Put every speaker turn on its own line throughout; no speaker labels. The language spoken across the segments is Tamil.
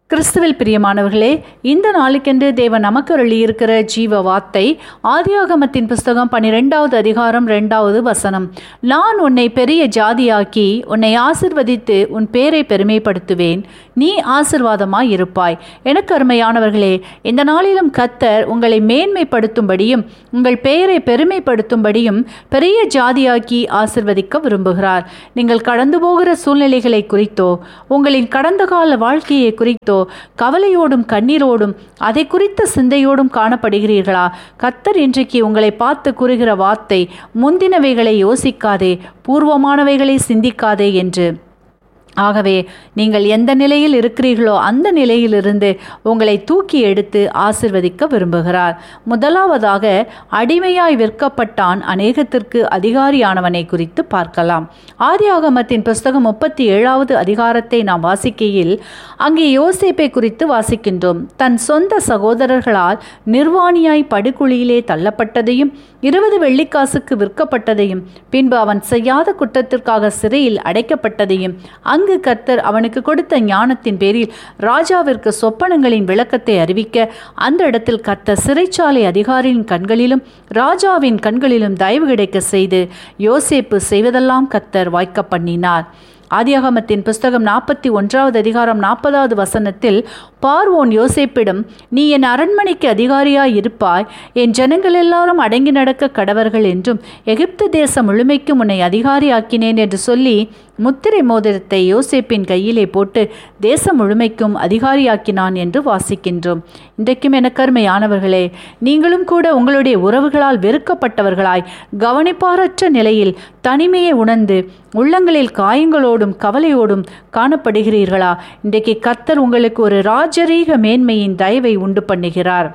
கிறிஸ்துவில் பிரியமானவர்களே இந்த நாளுக்கென்று தேவன் நமக்கு அருளியிருக்கிற ஜீவ வார்த்தை ஆதியாகமத்தின் புஸ்தகம் பன்னிரெண்டாவது அதிகாரம் ரெண்டாவது வசனம் நான் உன்னை பெரிய ஜாதியாக்கி உன்னை ஆசிர்வதித்து உன் பேரை பெருமைப்படுத்துவேன் நீ ஆசிர்வாதமாய் இருப்பாய் எனக்கு அருமையானவர்களே இந்த நாளிலும் கத்தர் உங்களை மேன்மைப்படுத்தும்படியும் உங்கள் பெயரை பெருமைப்படுத்தும்படியும் பெரிய ஜாதியாக்கி ஆசிர்வதிக்க விரும்புகிறார் நீங்கள் கடந்து போகிற சூழ்நிலைகளை குறித்தோ உங்களின் கடந்த கால வாழ்க்கையை குறித்தோ கவலையோடும் கண்ணீரோடும் அதை குறித்த சிந்தையோடும் காணப்படுகிறீர்களா கத்தர் இன்றைக்கு உங்களை பார்த்து கூறுகிற வார்த்தை முந்தினவைகளை யோசிக்காதே பூர்வமானவைகளை சிந்திக்காதே என்று ஆகவே நீங்கள் எந்த நிலையில் இருக்கிறீர்களோ அந்த நிலையிலிருந்து உங்களை தூக்கி எடுத்து ஆசிர்வதிக்க விரும்புகிறார் முதலாவதாக அடிமையாய் விற்கப்பட்டான் அநேகத்திற்கு அதிகாரியானவனை குறித்து பார்க்கலாம் ஆதியாகமத்தின் புஸ்தகம் முப்பத்தி ஏழாவது அதிகாரத்தை நாம் வாசிக்கையில் அங்கே யோசேப்பை குறித்து வாசிக்கின்றோம் தன் சொந்த சகோதரர்களால் நிர்வாணியாய் படுகுழியிலே தள்ளப்பட்டதையும் இருபது வெள்ளிக்காசுக்கு விற்கப்பட்டதையும் பின்பு அவன் செய்யாத குற்றத்திற்காக சிறையில் அடைக்கப்பட்டதையும் அங்கு கர்த்தர் அவனுக்கு கொடுத்த ஞானத்தின் பேரில் ராஜாவிற்கு சொப்பனங்களின் விளக்கத்தை அறிவிக்க அந்த இடத்தில் கர்த்தர் சிறைச்சாலை அதிகாரியின் கண்களிலும் ராஜாவின் கண்களிலும் தயவு கிடைக்க செய்து யோசேப்பு செய்வதெல்லாம் கர்த்தர் வாய்க்க பண்ணினார் ஆதியாகமத்தின் புஸ்தகம் நாற்பத்தி ஒன்றாவது அதிகாரம் நாற்பதாவது வசனத்தில் பார்வோன் யோசேப்பிடம் நீ என் அரண்மனைக்கு அதிகாரியாய் இருப்பாய் என் ஜனங்கள் எல்லாரும் அடங்கி நடக்க கடவர்கள் என்றும் எகிப்து தேசம் முழுமைக்கும் உன்னை அதிகாரியாக்கினேன் என்று சொல்லி முத்திரை மோதிரத்தை யோசேப்பின் கையிலே போட்டு தேசம் முழுமைக்கும் அதிகாரியாக்கினான் என்று வாசிக்கின்றோம் இன்றைக்கும் எனக்கருமையானவர்களே நீங்களும் கூட உங்களுடைய உறவுகளால் வெறுக்கப்பட்டவர்களாய் கவனிப்பாரற்ற நிலையில் தனிமையை உணர்ந்து உள்ளங்களில் காயங்களோடும் கவலையோடும் காணப்படுகிறீர்களா இன்றைக்கு கர்த்தர் உங்களுக்கு ஒரு ராஜரீக மேன்மையின் தயவை உண்டு பண்ணுகிறார்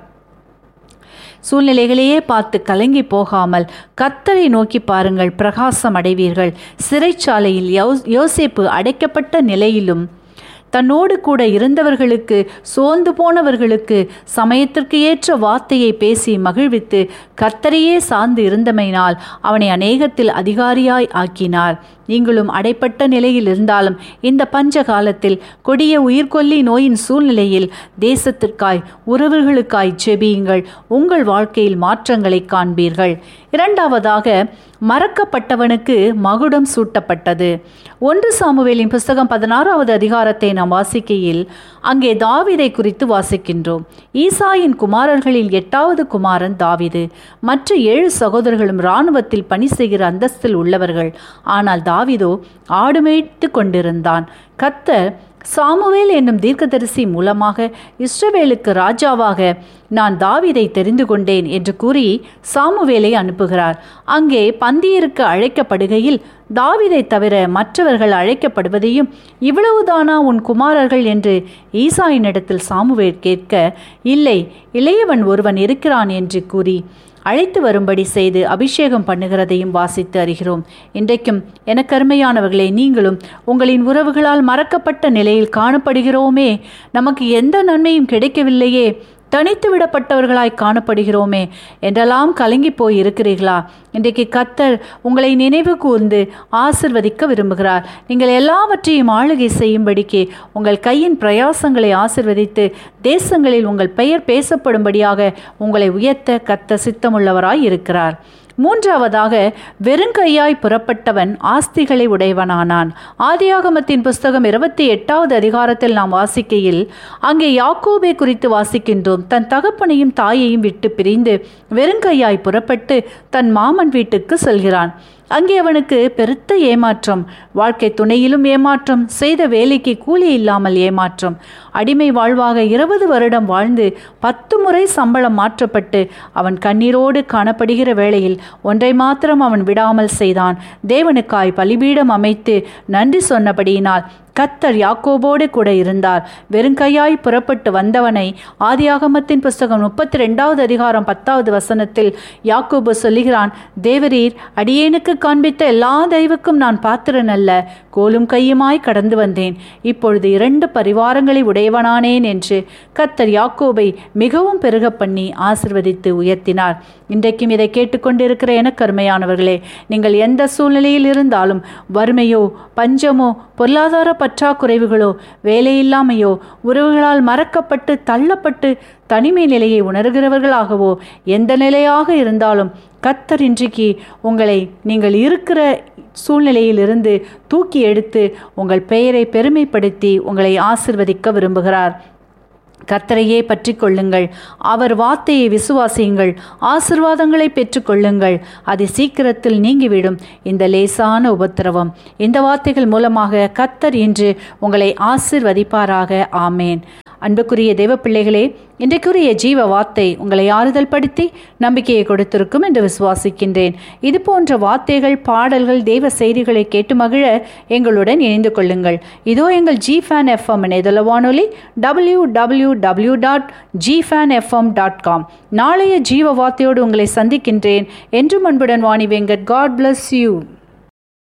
சூழ்நிலைகளையே பார்த்து கலங்கி போகாமல் கத்தரை நோக்கி பாருங்கள் பிரகாசம் அடைவீர்கள் சிறைச்சாலையில் யோ யோசேப்பு அடைக்கப்பட்ட நிலையிலும் தன்னோடு கூட இருந்தவர்களுக்கு சோர்ந்து போனவர்களுக்கு சமயத்திற்கு ஏற்ற வார்த்தையை பேசி மகிழ்வித்து கர்த்தரையே சார்ந்து இருந்தமையினால் அவனை அநேகத்தில் அதிகாரியாய் ஆக்கினார் நீங்களும் அடைப்பட்ட நிலையில் இருந்தாலும் இந்த பஞ்ச காலத்தில் கொடிய உயிர்கொல்லி நோயின் சூழ்நிலையில் தேசத்திற்காய் உறவுகளுக்காய் செபியுங்கள் உங்கள் வாழ்க்கையில் மாற்றங்களை காண்பீர்கள் இரண்டாவதாக மறக்கப்பட்டவனுக்கு மகுடம் சூட்டப்பட்டது ஒன்று சாமுவேலின் புஸ்தகம் பதினாறாவது அதிகாரத்தை நாம் வாசிக்கையில் அங்கே தாவிதை குறித்து வாசிக்கின்றோம் ஈசாயின் குமாரர்களில் எட்டாவது குமாரன் தாவிது மற்ற ஏழு சகோதரர்களும் இராணுவத்தில் பணி செய்கிற அந்தஸ்தில் உள்ளவர்கள் ஆனால் தாவிதோ ஆடு மேய்த்து கொண்டிருந்தான் கத்தர் சாமுவேல் என்னும் தீர்க்கதரிசி மூலமாக இஸ்ரவேலுக்கு ராஜாவாக நான் தாவிதை தெரிந்து கொண்டேன் என்று கூறி சாமுவேலை அனுப்புகிறார் அங்கே பந்தியருக்கு அழைக்கப்படுகையில் தாவிதை தவிர மற்றவர்கள் அழைக்கப்படுவதையும் இவ்வளவுதானா உன் குமாரர்கள் என்று ஈசாயினிடத்தில் சாமுவேல் கேட்க இல்லை இளையவன் ஒருவன் இருக்கிறான் என்று கூறி அழைத்து வரும்படி செய்து அபிஷேகம் பண்ணுகிறதையும் வாசித்து அறிகிறோம் இன்றைக்கும் எனக்கு அருமையானவர்களே நீங்களும் உங்களின் உறவுகளால் மறக்கப்பட்ட நிலையில் காணப்படுகிறோமே நமக்கு எந்த நன்மையும் கிடைக்கவில்லையே தனித்து விடப்பட்டவர்களாய் காணப்படுகிறோமே என்றெல்லாம் கலங்கி போய் இருக்கிறீர்களா இன்றைக்கு கத்தர் உங்களை நினைவு கூர்ந்து ஆசிர்வதிக்க விரும்புகிறார் நீங்கள் எல்லாவற்றையும் ஆளுகை செய்யும்படிக்கு உங்கள் கையின் பிரயாசங்களை ஆசிர்வதித்து தேசங்களில் உங்கள் பெயர் பேசப்படும்படியாக உங்களை உயர்த்த கத்த சித்தமுள்ளவராய் இருக்கிறார் மூன்றாவதாக வெறுங்கையாய் புறப்பட்டவன் ஆஸ்திகளை உடையவனானான் ஆதியாகமத்தின் புஸ்தகம் இருபத்தி எட்டாவது அதிகாரத்தில் நாம் வாசிக்கையில் அங்கே யாக்கோபை குறித்து வாசிக்கின்றோம் தன் தகப்பனையும் தாயையும் விட்டு பிரிந்து வெறுங்கையாய் புறப்பட்டு தன் மாமன் வீட்டுக்கு செல்கிறான் அங்கே அவனுக்கு பெருத்த ஏமாற்றம் வாழ்க்கை துணையிலும் ஏமாற்றம் செய்த வேலைக்கு கூலி இல்லாமல் ஏமாற்றம் அடிமை வாழ்வாக இருபது வருடம் வாழ்ந்து பத்து முறை சம்பளம் மாற்றப்பட்டு அவன் கண்ணீரோடு காணப்படுகிற வேளையில் ஒன்றை மாத்திரம் அவன் விடாமல் செய்தான் தேவனுக்காய் பலிபீடம் அமைத்து நன்றி சொன்னபடியினால் கத்தர் யாக்கோபோடு கூட இருந்தார் வெறுங்கையாய் புறப்பட்டு வந்தவனை ஆதியாகமத்தின் புஸ்தகம் முப்பத்தி ரெண்டாவது அதிகாரம் பத்தாவது வசனத்தில் யாக்கோபு சொல்லுகிறான் தேவரீர் அடியேனுக்கு காண்பித்த எல்லா தெய்வுக்கும் நான் பாத்திரன் அல்ல கோலும் கையுமாய் கடந்து வந்தேன் இப்பொழுது இரண்டு பரிவாரங்களை உடையவனானேன் என்று கத்தர் யாக்கோபை மிகவும் பெருக பண்ணி ஆசிர்வதித்து உயர்த்தினார் இன்றைக்கும் இதை கேட்டுக்கொண்டிருக்கிற எனக்கு அருமையானவர்களே நீங்கள் எந்த சூழ்நிலையில் இருந்தாலும் வறுமையோ பஞ்சமோ பொருளாதார பற்றாக்குறைவுகளோ வேலையில்லாமையோ உறவுகளால் மறக்கப்பட்டு தள்ளப்பட்டு தனிமை நிலையை உணர்கிறவர்களாகவோ எந்த நிலையாக இருந்தாலும் கத்தர் இன்றைக்கு உங்களை நீங்கள் இருக்கிற சூழ்நிலையிலிருந்து தூக்கி எடுத்து உங்கள் பெயரை பெருமைப்படுத்தி உங்களை ஆசிர்வதிக்க விரும்புகிறார் கர்த்தரையே பற்றி கொள்ளுங்கள் அவர் வார்த்தையை விசுவாசியுங்கள் ஆசிர்வாதங்களை பெற்றுக்கொள்ளுங்கள் அது சீக்கிரத்தில் நீங்கிவிடும் இந்த லேசான உபத்திரவம் இந்த வார்த்தைகள் மூலமாக கர்த்தர் இன்று உங்களை ஆசிர்வதிப்பாராக ஆமேன் அன்புக்குரிய தேவ பிள்ளைகளே இன்றைக்குரிய ஜீவ வார்த்தை உங்களை ஆறுதல் படுத்தி நம்பிக்கையை கொடுத்திருக்கும் என்று விசுவாசிக்கின்றேன் இது போன்ற வார்த்தைகள் பாடல்கள் தெய்வ செய்திகளை கேட்டு மகிழ எங்களுடன் இணைந்து கொள்ளுங்கள் இதோ எங்கள் ஜி ஃபேன் எஃப்எம் இணையதள வானொலி W W W dot G fan FM dot com நாளைய ஜீவ வார்த்தையோடு உங்களை சந்திக்கின்றேன் என்றும் அன்புடன் Vani Venkat God bless you